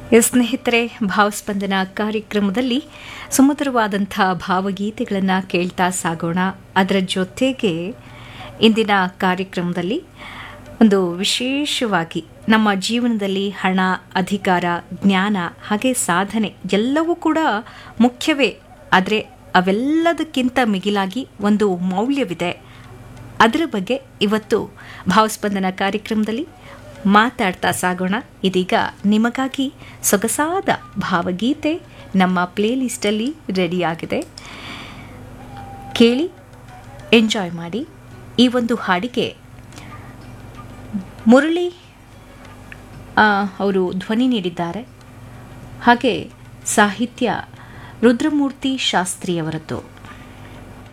S ಸ್ನೇಹಿತರೆ ಭಾವಸ್ಪಂದನ ಕಾರ್ಯಕ್ರಮದಲ್ಲಿ ಸುಮಧುರವಾದಂಥ ಭಾವಗೀತೆಗಳನ್ನು ಕೇಳ್ತಾ ಸಾಗೋಣ ಅದರ ಜೊತೆಗೆ ಇಂದಿನ ಕಾರ್ಯಕ್ರಮದಲ್ಲಿ ಒಂದು ವಿಶೇಷವಾಗಿ ನಮ್ಮ ಜೀವನದಲ್ಲಿ ಹಣ ಅಧಿಕಾರ ಜ್ಞಾನ ಹಾಗೆ ಸಾಧನೆ ಎಲ್ಲವೂ ಕೂಡ ಮುಖ್ಯವೇ ಆದರೆ ಅವೆಲ್ಲದಕ್ಕಿಂತ ಮಿಗಿಲಾಗಿ ಒಂದು ಮೌಲ್ಯವಿದೆ ಅದರ ಬಗ್ಗೆ ಇವತ್ತು ಭಾವಸ್ಪಂದನ ಕಾರ್ಯಕ್ರಮದಲ್ಲಿ ಮಾತಾಡ್ತಾ ಸಾಗೋಣ ಇದೀಗ ನಿಮಗಾಗಿ ಸೊಗಸಾದ ಭಾವಗೀತೆ ನಮ್ಮ ಪ್ಲೇಲಿಸ್ಟಲ್ಲಿ ರೆಡಿಯಾಗಿದೆ ಕೇಳಿ ಎಂಜಾಯ್ ಮಾಡಿ ಈ ಒಂದು ಹಾಡಿಗೆ ಮುರಳಿ ಅವರು ಧ್ವನಿ ನೀಡಿದ್ದಾರೆ ಹಾಗೆ ಸಾಹಿತ್ಯ ರುದ್ರಮೂರ್ತಿ ಶಾಸ್ತ್ರಿಯವರದ್ದು